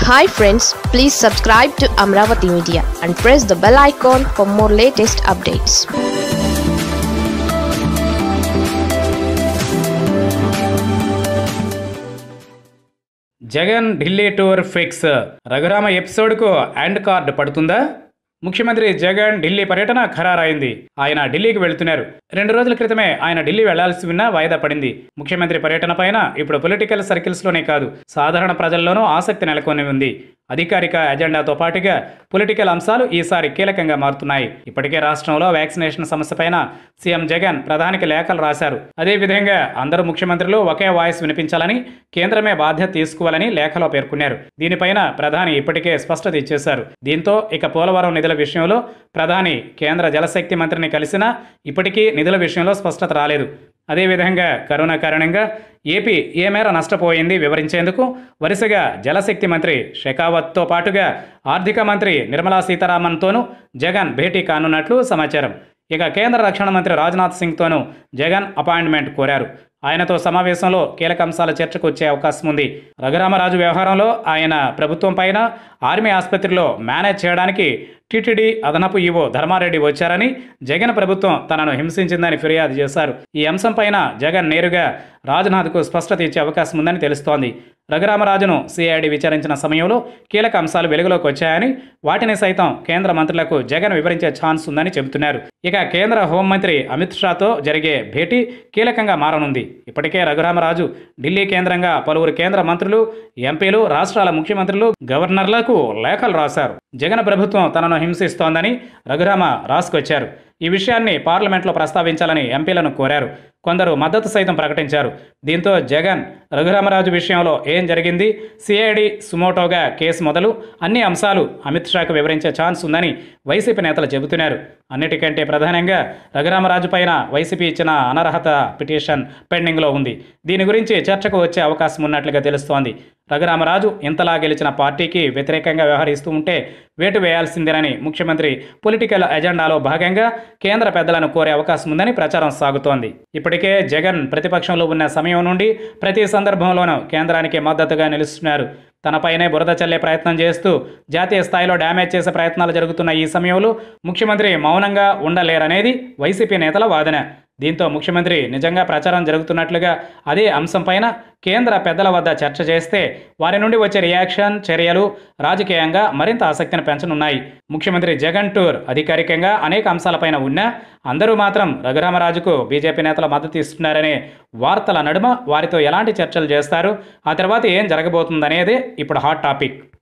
hi friends please subscribe to Amaravati media and press the bell icon for more latest updates Jagan Delhi tour fix Raghurama ఎపిసోడ్కు end card పడుతుందా ముఖ్యమంత్రి జగన్ ఢిల్లీ పర్యటన ఖరారైంది ఆయన ఢిల్లీకి వెళ్తున్నారు రెండు రోజుల క్రితమే ఆయన ఢిల్లీ వెళ్లాల్సి ఉన్నా వాయిదా పడింది ముఖ్యమంత్రి పర్యటన పైన ఇప్పుడు పొలిటికల్ సర్కిల్స్లోనే కాదు సాధారణ ప్రజల్లోనూ ఆసక్తి నెలకొని ఉంది అధికారిక ఎజెండాతో పాటుగా పొలిటికల్ అంశాలు ఈసారి కీలకంగా మారుతున్నాయి ఇప్పటికే రాష్ట్రంలో వ్యాక్సినేషన్ సమస్యపైన సీఎం జగన్ ప్రధానికి లేఖలు రాశారు అదేవిధంగా అందరూ ముఖ్యమంత్రులు ఒకే వాయిస్ వినిపించాలని కేంద్రమే బాధ్యత తీసుకోవాలని లేఖలో పేర్కొన్నారు దీనిపైన ప్రధాని ఇప్పటికే స్పష్టత ఇచ్చేశారు దీంతో ఇక పోలవరం నిధుల విషయంలో ప్రధాని కేంద్ర జలశక్తి మంత్రిని కలిసినా ఇప్పటికీ నిధుల విషయంలో స్పష్టత రాలేదు అదేవిధంగా కరోనా కారణంగా ఏపీ ఏ మేర నష్టపోయింది వివరించేందుకు వరుసగా జలశక్తి మంత్రి షెకావత్తో పాటుగా ఆర్థిక మంత్రి నిర్మలా సీతారామన్తోనూ జగన్ భేటీ కానున్నట్లు సమాచారం ఇక కేంద్ర రక్షణ మంత్రి రాజ్నాథ్ సింగ్తోనూ జగన్ అపాయింట్మెంట్ కోరారు ఆయనతో సమావేశంలో కీలక అంశాల చర్చకు వచ్చే అవకాశం ఉంది రఘురామరాజు వ్యవహారంలో ఆయన ప్రభుత్వం పైన ఆర్మీ ఆసుపత్రిలో మేనేజ్ చేయడానికి టీటీడీ అదనపు ఈవో ధర్మారెడ్డి వచ్చారని జగన్ ప్రభుత్వం తనను హింసించిందని ఫిర్యాదు చేశారు ఈ అంశంపైన జగన్ నేరుగా రాజ్నాథ్కు స్పష్టత ఇచ్చే అవకాశం ఉందని తెలుస్తోంది రఘురామరాజును సిఐడి విచారించిన సమయంలో కీలక అంశాలు వెలుగులోకి వచ్చాయని వాటిని సైతం కేంద్ర మంత్రులకు జగన్ వివరించే ఛాన్స్ ఉందని చెబుతున్నారు ఇక కేంద్ర హోంమంత్రి అమిత్ షాతో జరిగే భేటీ కీలకంగా మారనుంది ఇప్పటికే రఘురామరాజు ఢిల్లీ కేంద్రంగా పలువురు కేంద్ర మంత్రులు ఎంపీలు రాష్ట్రాల ముఖ్యమంత్రులు గవర్నర్లకు లేఖలు రాశారు జగన్ ప్రభుత్వం తనను హింసిస్తోందని రఘురామ రాసుకొచ్చారు ఈ విషయాన్ని పార్లమెంట్లో ప్రస్తావించాలని ఎంపీలను కోరారు కొందరు మద్దతు సైతం ప్రకటించారు దీంతో జగన్ రఘురామరాజు విషయంలో ఏం జరిగింది సిఐడి సుమోటోగా కేసు మొదలు అన్ని అంశాలు అమిత్ షాకు వివరించే ఛాన్స్ ఉందని వైసీపీ నేతలు చెబుతున్నారు అన్నిటికంటే ప్రధానంగా రఘురామరాజు పైన వైసీపీ ఇచ్చిన అనర్హత పిటిషన్ పెండింగ్లో ఉంది దీని గురించి చర్చకు వచ్చే అవకాశం ఉన్నట్లుగా తెలుస్తోంది రఘురామరాజు ఇంతలా గెలిచిన పార్టీకి వ్యతిరేకంగా వ్యవహరిస్తూ ఉంటే వేటు వేయాల్సిందేనని ముఖ్యమంత్రి పొలిటికల్ ఎజెండాలో భాగంగా కేంద్ర పెద్దలను కోరే అవకాశం ఉందని ప్రచారం సాగుతోంది ఇప్పటికే జగన్ ప్రతిపక్షంలో ఉన్న సమయం నుండి ప్రతి సందర్భంలోనూ కేంద్రానికి మద్దతుగా నిలుస్తున్నారు తనపైనే బురద చల్లే ప్రయత్నం చేస్తూ జాతీయ స్థాయిలో డ్యామేజ్ చేసే ప్రయత్నాలు జరుగుతున్న ఈ సమయంలో ముఖ్యమంత్రి మౌనంగా ఉండలేరనేది వైసీపీ నేతల వాదన దీంతో ముఖ్యమంత్రి నిజంగా ప్రచారం జరుగుతున్నట్లుగా అదే అంశంపైన కేంద్ర పెద్దల వద్ద చర్చ చేస్తే వారి నుండి వచ్చే రియాక్షన్ చర్యలు రాజకీయంగా మరింత ఆసక్తిని పెంచనున్నాయి ముఖ్యమంత్రి జగన్ టూర్ అధికారికంగా అనేక అంశాలపైన ఉన్నా అందరూ మాత్రం రఘురామరాజుకు బీజేపీ నేతలు మద్దతు ఇస్తున్నారనే వార్తల నడుమ వారితో ఎలాంటి చర్చలు చేస్తారు ఆ తర్వాత ఏం జరగబోతుందనేదే ఇప్పుడు హాట్ టాపిక్